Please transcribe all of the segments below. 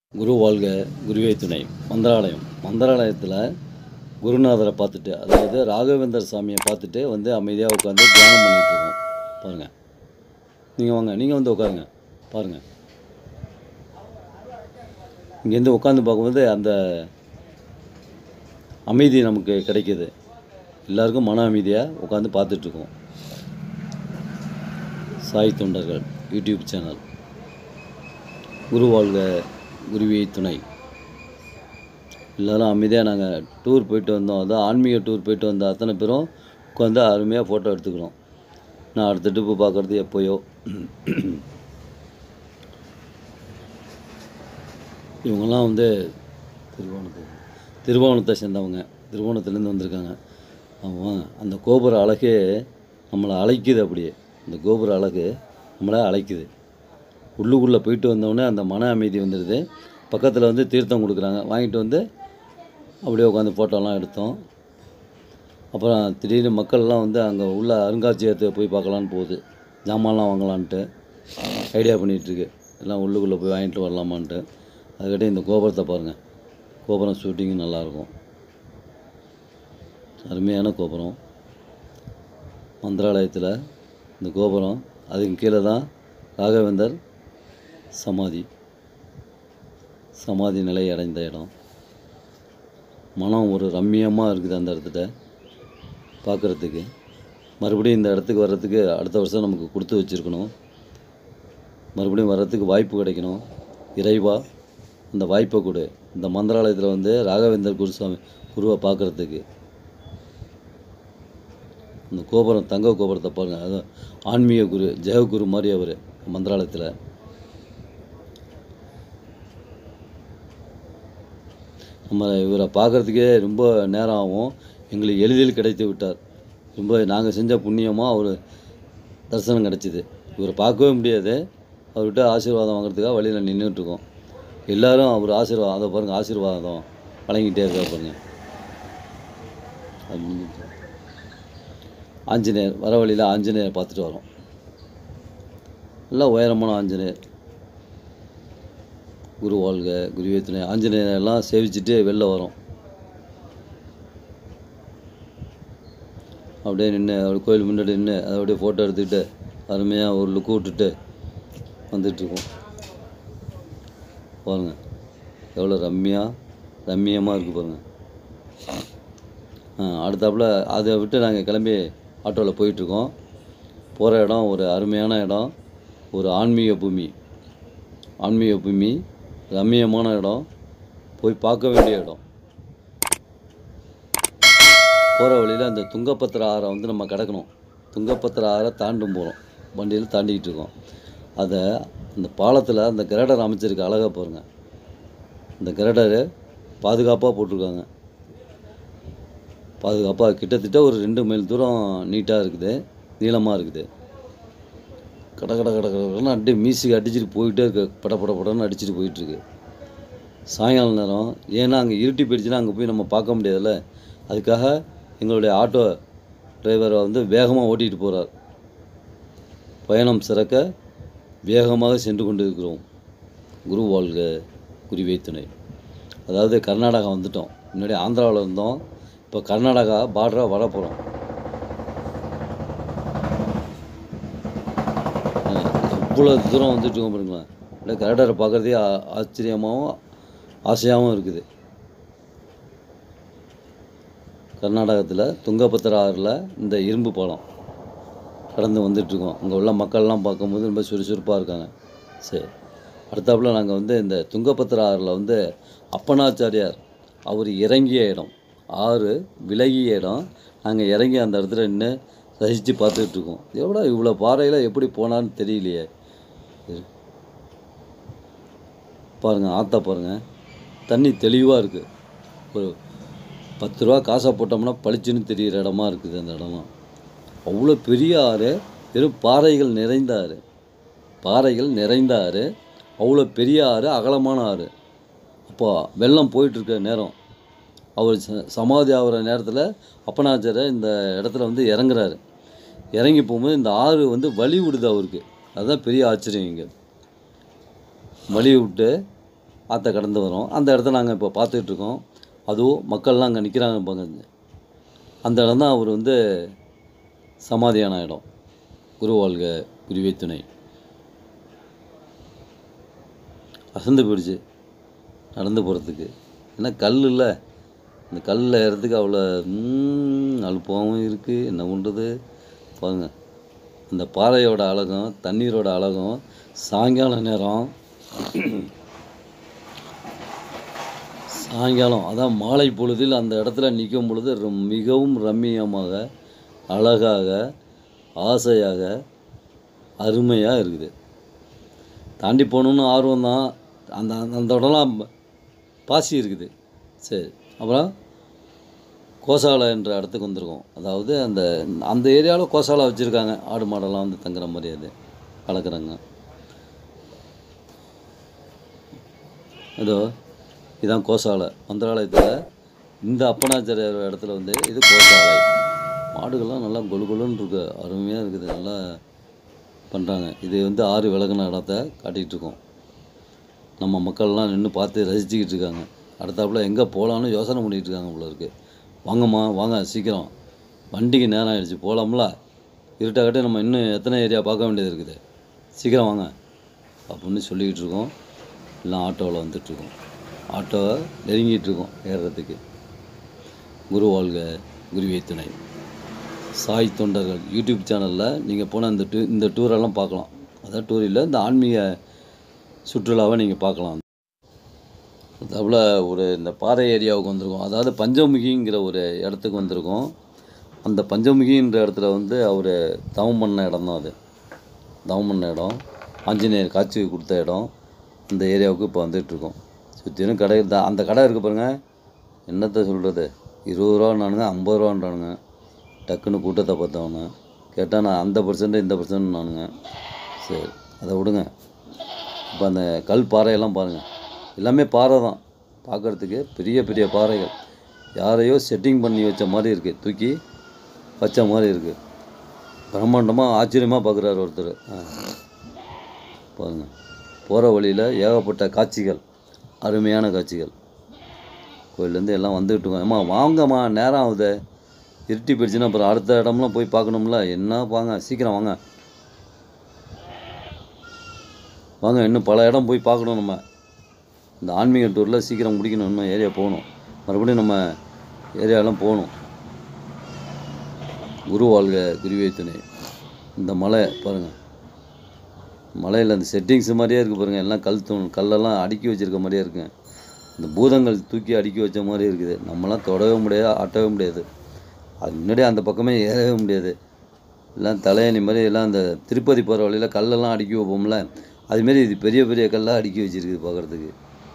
குரு வாழ்க குருவே துணை மந்திராலயம் மந்திராலயத்தில் குருநாதரை பார்த்துட்டு அதாவது ராகவேந்தர் சாமியை பார்த்துட்டு வந்து அமைதியாக உட்காந்து தியானம் பண்ணிகிட்டு இருக்கோம் பாருங்கள் நீங்கள் வாங்க நீங்கள் வந்து உட்காருங்க பாருங்கள் இங்கேருந்து உட்காந்து பார்க்கும்போது அந்த அமைதி நமக்கு கிடைக்கிது எல்லாருக்கும் மன அமைதியாக உட்காந்து பார்த்துட்ருக்கோம் சாய் தொண்டர்கள் யூடியூப் சேனல் குரு வாழ்க குருவி துணை எல்லோரும் அமைதியாக நாங்கள் டூர் போயிட்டு வந்தோம் அதான் ஆன்மீக டூர் போயிட்டு வந்த அத்தனை பேரும் உட்காந்து அருமையாக ஃபோட்டோ எடுத்துக்கிறோம் நான் அடுத்த ட்ரிப்பு பார்க்குறது எப்போயோ இவங்கெல்லாம் வந்து திருவோணத்து திருவோணத்தை சேர்ந்தவங்க திருவோணத்துலேருந்து வந்திருக்காங்க ஆமாம் அந்த கோபுர அழகே நம்மளை அழைக்குது அப்படியே அந்த கோபுர அழகு நம்மளை அழைக்குது உள்ளுக்குள்ளே போயிட்டு வந்தோடனே அந்த மன அமைதி வந்துடுது பக்கத்தில் வந்து தீர்த்தம் கொடுக்குறாங்க வாங்கிட்டு வந்து அப்படியே உட்காந்து ஃபோட்டோலாம் எடுத்தோம் அப்புறம் திடீர்னு மக்கள்லாம் வந்து அங்கே உள்ள அருங்காட்சியகத்தை போய் பார்க்கலான்னு போகுது ஜாமான்லாம் வாங்கலான்ட்டு ஐடியா பண்ணிகிட்ருக்கு எல்லாம் உள்ளுக்குள்ளே போய் வாங்கிட்டு வரலாமான்ட்டு அதுக்கிட்ட இந்த கோபுரத்தை பாருங்கள் கோபுரம் ஷூட்டிங்கும் நல்லாயிருக்கும் அருமையான கோபுரம் மந்திராலயத்தில் இந்த கோபுரம் அதுக்கு கீழே தான் ராகவேந்தர் சமாதி சமாதி நிலை அடைந்த இடம் மனம் ஒரு ரம்மியமாக இருக்குது அந்த இடத்துல பார்க்குறதுக்கு மறுபடியும் இந்த இடத்துக்கு வர்றதுக்கு அடுத்த வருஷம் நமக்கு கொடுத்து வச்சுருக்கணும் மறுபடியும் வர்றதுக்கு வாய்ப்பு கிடைக்கணும் இறைவா அந்த வாய்ப்பை கொடு இந்த மந்திராலயத்தில் வந்து ராகவேந்தர் குருசாமி குருவை பார்க்குறதுக்கு அந்த கோபுரம் தங்க கோபுரத்தை பாருங்கள் அது ஆன்மீக குரு ஜெயகுரு மாதிரி அவர் மந்திராலயத்தில் நம்ம இவரை பார்க்குறதுக்கே ரொம்ப நேரம் ஆகும் எங்களுக்கு எளிதில் கிடைத்து விட்டார் ரொம்ப நாங்கள் செஞ்ச புண்ணியமாக அவர் தரிசனம் கிடச்சிது இவரை பார்க்கவே முடியாது அவர்கிட்ட ஆசீர்வாதம் வாங்குறதுக்காக வழியில் நின்றுட்டுருக்கோம் எல்லாரும் அவர் ஆசீர்வாதம் அதை பாருங்கள் ஆசீர்வாதம் வழங்கிட்டே இருக்கா பாருங்க அது முடிஞ்சிருச்சு. ஆஞ்சநேயர் வர வழியில் ஆஞ்சநேயர் பார்த்துட்டு வரோம் நல்லா உயரமான ஆஞ்சநேயர் குரு வாழ்க குருவே துணை ஆஞ்சநேயர் எல்லாம் சேவிச்சுட்டு வெளில வரோம் அப்படியே நின்று அப்படி கோயில் முன்னாடி நின்று அதை அப்படியே ஃபோட்டோ எடுத்துக்கிட்டு அருமையாக ஒரு லுக்கு விட்டுட்டு வந்துட்டுருக்கோம் பாருங்கள் எவ்வளோ ரம்மியாக ரம்மியமாக இருக்குது பாருங்கள் ஆ அடுத்தாப்புல அதை விட்டு நாங்கள் கிளம்பி ஆட்டோவில் போயிட்டுருக்கோம் போகிற இடம் ஒரு அருமையான இடம் ஒரு ஆன்மீக பூமி ஆன்மீக பூமி ரம்மியமான இடம் போய் பார்க்க வேண்டிய இடம் போகிற வழியில் அந்த துங்கபத்திர ஆறை வந்து நம்ம கடக்கணும் துங்கபத்திர ஆறை தாண்டும் போகிறோம் வண்டியில் தாண்டிக்கிட்டு இருக்கோம் அதை அந்த பாலத்தில் அந்த கிரேடர் அமைச்சிருக்க அழகாக பாருங்கள் இந்த கிரேடரு பாதுகாப்பாக போட்டிருக்காங்க பாதுகாப்பாக கிட்டத்தட்ட ஒரு ரெண்டு மைல் தூரம் நீட்டாக இருக்குது நீளமாக இருக்குது கட கட கட கடன்னு அப்படியே மியூசிக் அடிச்சுட்டு போயிட்டே இருக்கு பட பட படன்னு அடிச்சுட்டு போயிட்டுருக்கு சாயங்கால நேரம் ஏன்னா அங்கே இருட்டி போயிடுச்சுன்னா அங்கே போய் நம்ம பார்க்க முடியாதுல்ல அதுக்காக எங்களுடைய ஆட்டோ டிரைவரை வந்து வேகமாக ஓட்டிகிட்டு போகிறார் பயணம் சிறக்க வேகமாக சென்று கொண்டு இருக்கிறோம் குரு வாழ்க குருவே துணை அதாவது கர்நாடகா வந்துட்டோம் முன்னாடி ஆந்திராவில் இருந்தோம் இப்போ கர்நாடகா பார்டராக வர போகிறோம் இவ்வளோ தூரம் வந்துட்டு இருக்கோம் பாருங்களேன் அப்படியே கரெக்டாக பார்க்குறதே ஆ- ஆச்சரியமாகவும் ஆசையாகவும் இருக்குது கர்நாடகத்தில் துங்கபத்திர ஆறில் இந்த இரும்பு பாலம் கடந்து வந்துட்டுருக்கோம் அங்கே உள்ள மக்கள்லாம் பார்க்கும்போது ரொம்ப சுறுசுறுப்பாக இருக்காங்க சரி அடுத்தாப்புல நாங்கள் வந்து இந்த துங்கபத்திர ஆறில் வந்து அப்பனாச்சாரியார் அவர் இறங்கிய இடம் ஆறு விலகிய இடம் நாங்கள் இறங்கி அந்த இடத்துல நின்று ரசித்து பார்த்துக்கிட்டு இருக்கோம் எவ்வளோ இவ்வளோ பாறையில் எப்படி போனான்னு தெரியலையே இரு. பாருங்கள் ஆத்தா பாருங்கள் தண்ணி தெளிவாக இருக்குது ஒரு பத்து ரூபா காசை போட்டோம்னா பளிச்சுன்னு தெரிகிற இடமா இருக்குது அந்த இடம்லாம் அவ்வளோ பெரிய ஆறு வெறும் பாறைகள் நிறைந்த ஆறு பாறைகள் நிறைந்த ஆறு அவ்வளோ பெரிய ஆறு அகலமான ஆறு அப்போ வெள்ளம் போயிட்டுருக்க நேரம் அவர் ச- சமாதி ஆகிற நேரத்தில் அப்பனாச்சாரியர் இந்த இடத்துல வந்து இறங்குறாரு இறங்கி போகும்போது இந்த ஆறு வந்து வழி விடுது அவருக்கு அதுதான் பெரிய ஆச்சரியம் இங்கே வழி விட்டு ஆற்றை கடந்து வரும் அந்த இடத்த நாங்கள் இப்போ பார்த்துக்கிட்டு இருக்கோம் அதுவும் மக்கள்லாம் அங்கே நிற்கிறாங்க பாருங்க அந்த இடம் தான் அவர் வந்து சமாதியான இடம் குரு வாழ்க குருவே துணை அசந்து போயிடுச்சு நடந்து போகிறதுக்கு ஏன்னா கல் இல்லை இந்த கல்லில் ஏறதுக்கு அவ்வளோ ம், அலுப்பாகவும் இருக்குது என்ன பண்ணுறது பாருங்க அந்த பாறையோட அழகும் தண்ணீரோட அழகும் சாயங்கால நேரம் சாயங்காலம் அதான் மாலை பொழுதில் அந்த இடத்துல நிற்கும் பொழுது ரொம்- மிகவும் ரம்மியமாக அழகாக ஆசையாக அருமையாக இருக்குது தாண்டி போகணுன்னு ஆர்வம் தான் அந்த அந்த இடம்லாம் பாசி இருக்குது சரி அப்புறம் கோசாலை என்ற இடத்துக்கு வந்திருக்கோம் அதாவது அந்த அந்த ஏரியாவில் கோசாலை வச்சுருக்காங்க ஆடு மாடெல்லாம் வந்து தங்குற மாதிரி அது வளர்க்குறாங்க இதோ இதான் கோசாலை மந்திராலயத்தில் இந்த அப்பனாச்சாரியார் இடத்துல வந்து இது கோசாலை மாடுகள்லாம் நல்லா கொலு கொலுன்னு இருக்கு அருமையாக இருக்குது நல்லா பண்ணுறாங்க இது வந்து ஆறு விலகின இடத்த காட்டிகிட்டு இருக்கோம் நம்ம மக்கள்லாம் நின்று பார்த்து ரசிச்சுக்கிட்டு இருக்காங்க அடுத்தாப்புல எங்கே போகலான்னு யோசனை பண்ணிகிட்டு இருக்காங்க போல இருக்கு வாங்கம்மா வாங்க சீக்கிரம் வண்டிக்கு நேரம் ஆயிடுச்சு போகலாம்ல இருட்டாகட்டே நம்ம இன்னும் எத்தனை ஏரியா பார்க்க வேண்டியது இருக்குது சீக்கிரம் வாங்க அப்படின்னு சொல்லிக்கிட்டு இருக்கோம் எல்லாம் ஆட்டோவில் வந்துட்டுருக்கோம் ஆட்டோவை நெருங்கிட்டு இருக்கோம் ஏறுறதுக்கு குரு வாழ்க குருவே துணை சாய் தொண்டர்கள் யூடியூப் சேனலில் நீங்கள் போன இந்த டூ இந்த டூரெல்லாம் பார்க்கலாம் அதான் டூர் இல்லை இந்த ஆன்மீக சுற்றுலாவை நீங்கள் பார்க்கலாம் அதுபோல் ஒரு இந்த பாறை ஏரியாவுக்கு வந்திருக்கோம் அதாவது பஞ்சமுகிங்கிற ஒரு இடத்துக்கு வந்திருக்கோம் அந்த பஞ்சமுகின்ற இடத்துல வந்து அவர் தவம் பண்ண இடம் தான் அது தவம் பண்ண இடம் ஆஞ்சநேயர் காட்சி கொடுத்த இடம் அந்த ஏரியாவுக்கு இப்போ வந்துட்டுருக்கோம் சுற்றிலும் கடை தான் அந்த கடை இருக்குது பாருங்கள் என்னத்தை சொல்கிறது இருபது ரூபான்னானுங்க ஐம்பது ரூபான்றானுங்க டக்குன்னு கூட்டத்தை பார்த்தவன கேட்டால் நான் அந்த பர்சன்ட் இந்த பர்சன்ட் நானுங்க சரி அதை விடுங்க இப்போ அந்த கல் பாறையெல்லாம் பாருங்கள் எல்லாமே பாறை தான் பார்க்குறதுக்கு பெரிய பெரிய பாறைகள் யாரையோ செட்டிங் பண்ணி வச்ச மாதிரி இருக்குது தூக்கி வச்ச மாதிரி இருக்குது பிரம்மாண்டமாக ஆச்சரியமாக பார்க்குறாரு ஒருத்தர் ஆ பாருங்கள் போகிற வழியில் ஏகப்பட்ட காட்சிகள் அருமையான காட்சிகள் கோயிலேருந்து எல்லாம் வந்துக்கிட்டு இருக்கோம் ஏம்மா வாங்கம்மா நேரம் ஆகுது இருட்டி போயிடுச்சுன்னா அப்புறம் அடுத்த இடம்லாம் போய் பார்க்கணும்ல என்ன வாங்க சீக்கிரம் வாங்க வாங்க இன்னும் பல இடம் போய் பார்க்கணும் நம்ம இந்த ஆன்மீக டூரில் சீக்கிரம் முடிக்கணும் இன்னும் ஏரியா போகணும் மறுபடியும் நம்ம ஏரியாலாம் போகணும் குரு வாழ்க குருவே துணை இந்த மலை பாருங்கள் மலையில் அந்த செட்டிங்ஸ் மாதிரியே இருக்குது பாருங்கள் எல்லாம் கல் தூண் கல்லெல்லாம் அடுக்கி வச்சிருக்க மாதிரியே இருக்குங்க இந்த பூதங்கள் தூக்கி அடுக்கி வச்ச மாதிரி இருக்குது நம்மலாம் தொடவே முடியாது ஆட்டவே முடியாது அது முன்னாடியே அந்த பக்கமே ஏறவே முடியாது எல்லாம் தலையணி மாதிரி எல்லாம் அந்த திருப்பதி போகிற வழியில் கல்லெல்லாம் அடுக்கி வைப்போம்ல அதுமாரி இது பெரிய பெரிய கல்லாக அடுக்கி வச்சிருக்குது பார்க்குறதுக்கு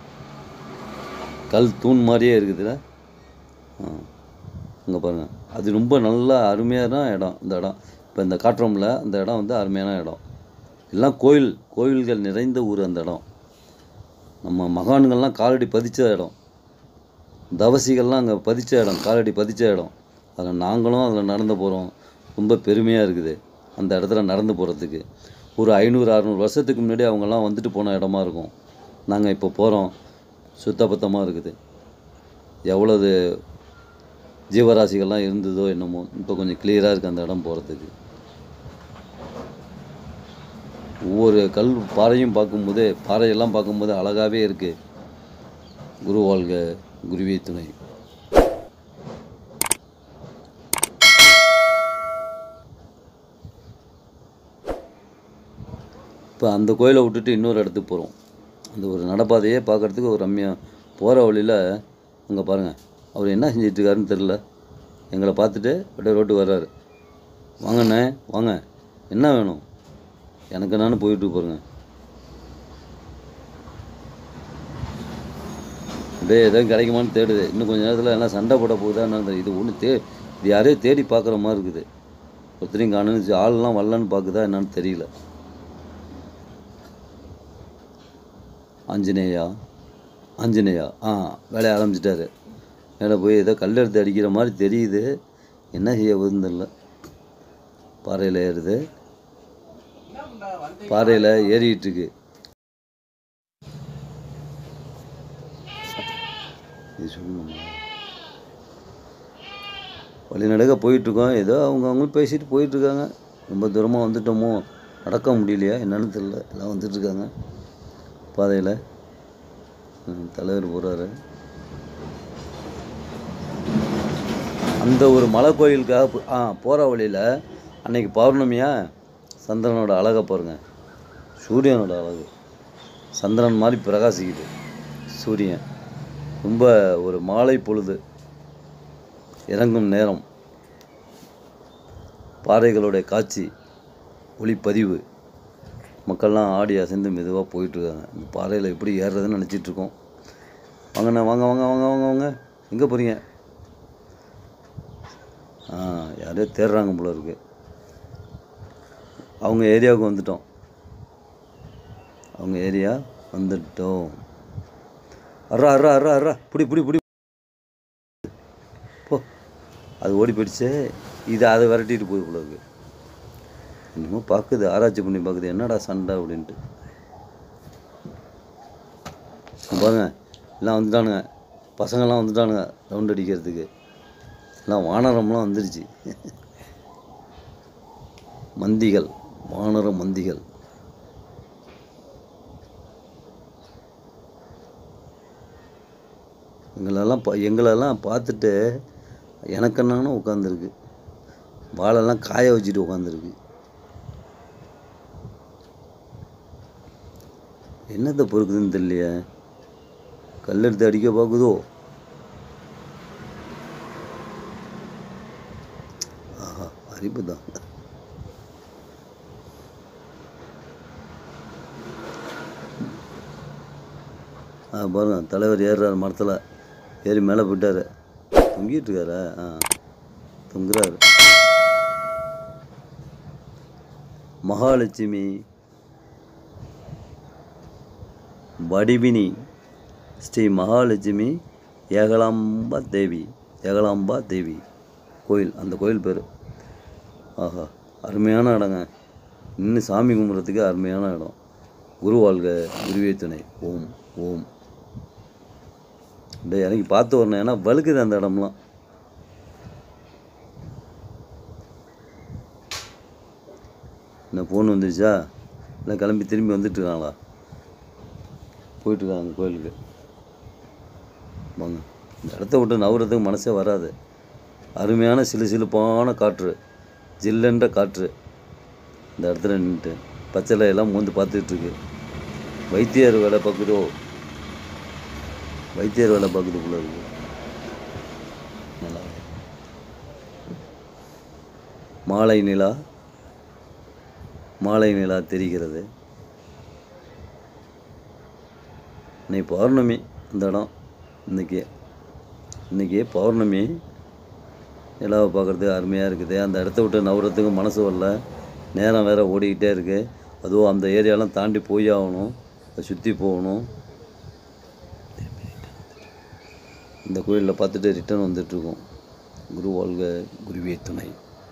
கல் தூண் மாதிரியே இருக்குதுல்ல ஆ அங்கே பாருங்கள் அது ரொம்ப நல்லா அருமையான இடம் இந்த இடம் இப்போ இந்த காட்டுறோம்ல அந்த இடம் வந்து அருமையான இடம் எல்லாம் கோயில் கோயில்கள் நிறைந்த ஊர் அந்த இடம் நம்ம மகான்கள்லாம் காலடி பதிச்ச இடம் தவசிகள்லாம் அங்கே பதிச்ச இடம் காலடி பதிச்ச இடம் அதில் நாங்களும் அதில் நடந்து போகிறோம் ரொம்ப பெருமையாக இருக்குது அந்த இடத்துல நடந்து போகிறதுக்கு ஒரு ஐநூறு அறநூறு வருஷத்துக்கு முன்னாடி அவங்கெல்லாம் வந்துட்டு போன இடமா இருக்கும் நாங்கள் இப்போ போகிறோம் சுத்தபத்தமாக இருக்குது எவ்வளவு ஜீவராசிகள்லாம் இருந்ததோ என்னமோ இப்போ கொஞ்சம் கிளியராக இருக்குது அந்த இடம் போகிறதுக்கு ஒவ்வொரு கல் பாறையும் பார்க்கும்போது பாறையெல்லாம் பார்க்கும்போது அழகாகவே இருக்குது குரு வாழ்க குருவே துணை இப்போ அந்த கோயிலை விட்டுட்டு இன்னொரு இடத்துக்கு போகிறோம் அந்த ஒரு நடப்பாதையே பார்க்குறதுக்கு ஒரு ரம்மியாக போகிற வழியில் அங்கே பாருங்கள் அவர் என்ன செஞ்சிட்டு இருக்காருன்னு தெரில எங்களை பார்த்துட்டு அப்படியே ரோட்டு வர்றாரு வாங்கண்ணே வாங்க என்ன வேணும் எனக்கு நானும் போயிட்டு பாருங்க அப்படியே எதுவும் கிடைக்குமான்னு தேடுது இன்னும் கொஞ்ச நேரத்தில் எல்லாம் சண்டை போட போகுதா என்னன்னு தெரியல. இது ஒன்று தே இது யாரையும் தேடி பார்க்குற மாதிரி இருக்குது ஒருத்தரையும் காணுன்னு ஆள்லாம் வரலன்னு பார்க்குதா என்னன்னு தெரியல ஆஞ்சநேயா ஆஞ்சநேயா ஆ வேலையை ஆரம்பிச்சிட்டாரு மேலே போய் ஏதோ கல் எடுத்து அடிக்கிற மாதிரி தெரியுது என்ன செய்ய போகுதுன்னு தெரில பாறையில் ஏறுது பாறையில் ஏறிட்டு இருக்கு இது சொல்லணுமா வழிநடுக போயிட்டுருக்கோம் ஏதோ அவங்க அவங்க பேசிட்டு போயிட்டுருக்காங்க ரொம்ப தூரமாக வந்துட்டோமோ நடக்க முடியலையா என்னன்னு தெரியல எல்லாம் வந்துட்டுருக்காங்க பாதையில் ம், தலைவர் போகிறாரு அந்த ஒரு மலை கோயிலுக்காக போ- ஆ போகிற வழியில் அன்னைக்கு பௌர்ணமியா சந்திரனோட அழகை பாருங்க சூரியனோட அழகு சந்திரன் மாதிரி பிரகாசிக்குது சூரியன் ரொம்ப ஒரு மாலை பொழுது இறங்கும் நேரம் பாறைகளுடைய காட்சி ஒளிப்பதிவு மக்கள்லாம் ஆடி அசைந்து மெதுவாக போயிட்டுருக்காங்க இந்த பாறையில் எப்படி ஏறுறதுன்னு நினச்சிட்டு இருக்கோம் வாங்கண்ணா வாங்க வாங்க வாங்க வாங்க வாங்க எங்கே போகிறீங்க ஆ யாரையோ தேடுறாங்க போல இருக்கு அவங்க ஏரியாவுக்கு வந்துட்டோம் அவங்க ஏரியா வந்துட்டோம் அர்ரா அர்ரா அர்ரா அர்ரா புடி புடி புடி போ அது ஓடி போயிடுச்சு இது அதை விரட்டிட்டு போய் போல இருக்கு என்னமோ பார்க்குது ஆராய்ச்சி பண்ணி பார்க்குது என்னடா சண்டை அப்படின்ட்டு இங்க பாருங்க எல்லாம் வந்துட்டானுங்க பசங்கள்லாம் வந்துட்டானுங்க ரவுண்ட் அடிக்கிறதுக்கு எல்லாம் வானரம்லாம் வந்துடுச்சு மந்திகள் வானர மந்திகள் எங்களெல்லாம் பா எங்களெல்லாம் பார்த்துட்டு எனக்கு என்னன்னு உட்காந்துருக்கு வாழெல்லாம் காய வச்சுட்டு உட்காந்துருக்கு என்னத்தை பொறுக்குதுன்னு தெரியலையே கல் எடுத்து அடிக்க பார்க்குதோ ஆஹா அறிவு தான் ஆ பாருங்க தலைவர் ஏறுறாரு மரத்தில் ஏறி மேலே போயிட்டாரு தொங்கிட்டு இருக்காரா ஆ தொங்குறாரு மகாலட்சுமி வடிவினி ஸ்ரீ மகாலட்சுமி ஏகலாம்பா தேவி ஏகலாம்பா தேவி கோயில் அந்த கோயில் பேர் ஆஹா அருமையான இடங்க இன்னும் சாமி கும்பிட்றதுக்கு அருமையான இடம் குரு வாழ்க குருவே துணை ஓம் ஓம் டேய் எனக்கு பார்த்து வரணும் ஏன்னா வழுக்குது அந்த இடம்லாம் என்ன ஃபோன் வந்துருச்சா இல்லை கிளம்பி திரும்பி வந்துட்டு இருக்காங்களா போயிட்டுருக்காங்க கோயிலுக்கு வாங்க இந்த இடத்த விட்டு நவுறதுக்கு மனசே வராது அருமையான சிலு சிலுப்பான காற்று ஜில்லென்ற காற்று இந்த இடத்துல நின்றுட்டு பச்சை எல்லாம் மூந்து பார்த்துட்டு இருக்கு வைத்தியர் வேலை பார்க்குதோ வைத்தியர் வேலை பார்க்குது போல இருக்கு நல்லா இருக்கு. மாலை நிலா மாலை நிலா தெரிகிறது இன்னைக்கு பௌர்ணமி இந்த இடம் இன்னைக்கு இன்னைக்கு பௌர்ணமி நிலாவை பார்க்குறதுக்கு அருமையாக இருக்குது அந்த இடத்த விட்டு நவுறதுக்கு மனசு வரல நேரம் வேறு ஓடிக்கிட்டே இருக்குது அதுவும் அந்த ஏரியாலாம் தாண்டி போய் ஆகணும் அதை சுற்றி போகணும் இந்த கோயிலில் பார்த்துட்டு ரிட்டர்ன் வந்துட்டுருக்கோம் குரு வாழ்க குருவே துணை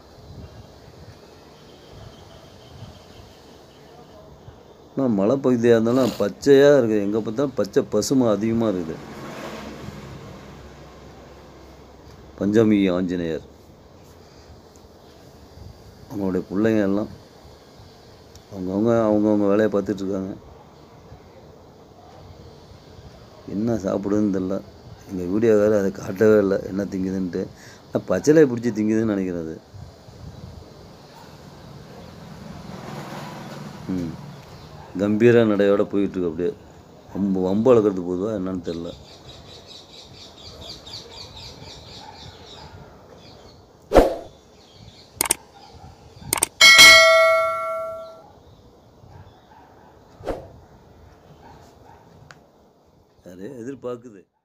ஆனால் மலை பகுதியாக இருந்தாலும் பச்சையாக இருக்குது எங்கே பார்த்தாலும் பச்சை பசுமை அதிகமாக இருக்குது பஞ்சமி ஆஞ்சநேயர் அவங்களுடைய பிள்ளைங்க எல்லாம் அவங்கவுங்க அவங்கவுங்க வேலையை பார்த்துட்டு இருக்காங்க என்ன சாப்பிடுதுன்னு தெரில எங்கள் வீடியோக்காரர் அதை காட்டவே இல்லை என்ன திங்குதுன்ட்டு ஆனால் பச்சளை பிடிச்சி திங்குதுன்னு நினைக்கிறேன் அது ம் கம்பீர நடையோட போயிட்டுருக்கு அப்படியே வம்பு வம்பு வளர்க்குறது போதுவா என்னன்னு தெரில யாரையோ எதிர்பார்க்குது